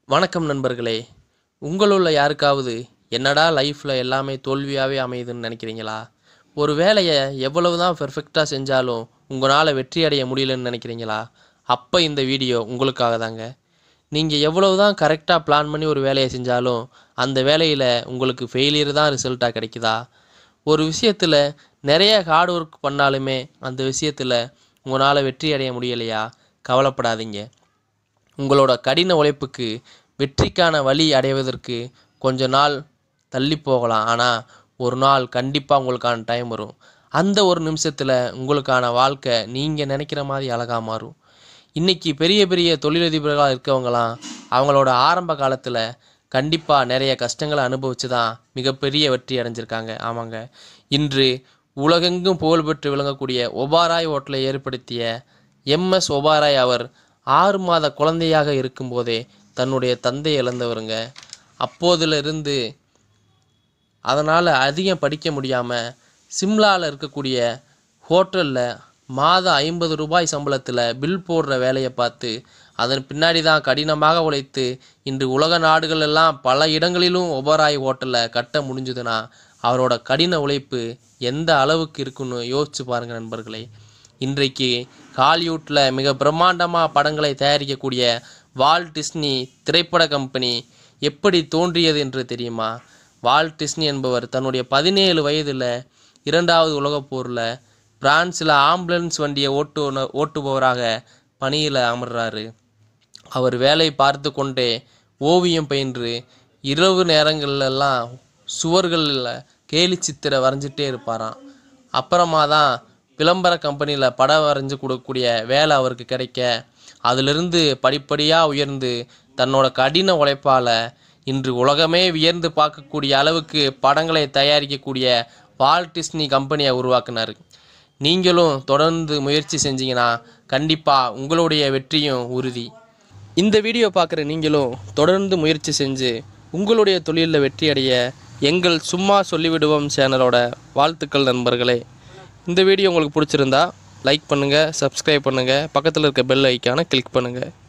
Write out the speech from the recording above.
வணக்கம் நண்பர்களே உங்களுள்ள யாருக்காவது என்னடா லைஃப்பில் எல்லாமே தோல்வியாகவே அமையுதுன்னு நினைக்கிறீங்களா ஒரு வேலையை எவ்வளவு தான் பெர்ஃபெக்டாக செஞ்சாலும் உங்களால் வெற்றி அடைய முடியலன்னு நினைக்கிறீங்களா அப்போ இந்த வீடியோ உங்களுக்காக தாங்க நீங்கள் எவ்வளவு தான் கரெக்டாக பிளான் பண்ணி ஒரு வேலையை செஞ்சாலும் அந்த வேலையில் உங்களுக்கு ஃபெயிலியர் தான் ரிசல்ட்டாக கிடைக்குதா ஒரு விஷயத்தில் நிறைய ஹார்ட் ஒர்க் பண்ணாலுமே அந்த விஷயத்தில் உங்களால் வெற்றி அடைய முடியலையா கவலைப்படாதீங்க உங்களோட கடின உழைப்புக்கு வெற்றிக்கான வழி அடைவதற்கு கொஞ்ச நாள் தள்ளி போகலாம் ஆனால் ஒரு நாள் கண்டிப்பாக உங்களுக்கான டைம் வரும் அந்த ஒரு நிமிஷத்தில் உங்களுக்கான வாழ்க்கை நீங்கள் நினைக்கிற மாதிரி அழகாக மாறும் இன்றைக்கி பெரிய பெரிய தொழிலதிபர்களாக இருக்கவங்களாம் அவங்களோட ஆரம்ப காலத்தில் கண்டிப்பாக நிறைய கஷ்டங்களை அனுபவித்து தான் மிகப்பெரிய வெற்றி அடைஞ்சிருக்காங்க ஆமாங்க இன்று உலகெங்கும் புகழ்பெற்று விளங்கக்கூடிய ஒபாராய் ஹோட்டலை ஏற்படுத்திய எம்எஸ் ஒபாராய் அவர் ஆறு மாத குழந்தையாக இருக்கும்போதே தன்னுடைய தந்தை இழந்தவருங்க அப்போதிலிருந்து அதனால் அதிகம் படிக்க முடியாமல் சிம்லாவில் இருக்கக்கூடிய ஹோட்டலில் மாதம் ஐம்பது ரூபாய் சம்பளத்தில் பில் போடுற வேலையை பார்த்து அதன் பின்னாடி தான் கடினமாக உழைத்து இன்று உலக நாடுகள் எல்லாம் பல இடங்களிலும் ஒபராய் ஹோட்டலில் கட்ட முடிஞ்சுதுன்னா அவரோட கடின உழைப்பு எந்த அளவுக்கு இருக்குன்னு யோசிச்சு பாருங்கள் நண்பர்களே இன்றைக்கு ஹாலிவுட்டில் மிக பிரம்மாண்டமாக படங்களை தயாரிக்கக்கூடிய வால்ட் டிஸ்னி திரைப்பட கம்பெனி எப்படி தோன்றியது என்று தெரியுமா வால்ட் டிஸ்னி என்பவர் தன்னுடைய பதினேழு வயதில் இரண்டாவது உலகப் போரில் பிரான்ஸில் ஆம்புலன்ஸ் வண்டியை ஓட்டு ஓட்டுபவராக பணியில் அமர்றாரு அவர் வேலை பார்த்து கொண்டே ஓவியம் பயின்று இரவு நேரங்கள்லாம் சுவர்களில் கேலி சித்திரை வரைஞ்சிட்டே இருப்பாராம் அப்புறமா தான் விளம்பர கம்பெனியில் படம் வரைஞ்சு கொடுக்கக்கூடிய வேலை அவருக்கு கிடைக்க அதிலிருந்து படிப்படியாக உயர்ந்து தன்னோட கடின உழைப்பால் இன்று உலகமே வியந்து பார்க்கக்கூடிய அளவுக்கு படங்களை தயாரிக்கக்கூடிய வால்ட் டிஸ்னி கம்பெனியை உருவாக்குனார் நீங்களும் தொடர்ந்து முயற்சி செஞ்சீங்கன்னா கண்டிப்பாக உங்களுடைய வெற்றியும் உறுதி இந்த வீடியோ பார்க்குற நீங்களும் தொடர்ந்து முயற்சி செஞ்சு உங்களுடைய தொழிலில் வெற்றி அடைய எங்கள் சும்மா சொல்லிவிடுவோம் சேனலோட வாழ்த்துக்கள் நண்பர்களே இந்த வீடியோ உங்களுக்கு பிடிச்சிருந்தா லைக் பண்ணுங்கள் சப்ஸ்கிரைப் பண்ணுங்கள் பக்கத்தில் இருக்க பெல் ஐக்கானை கிளிக் பண்ணுங்கள்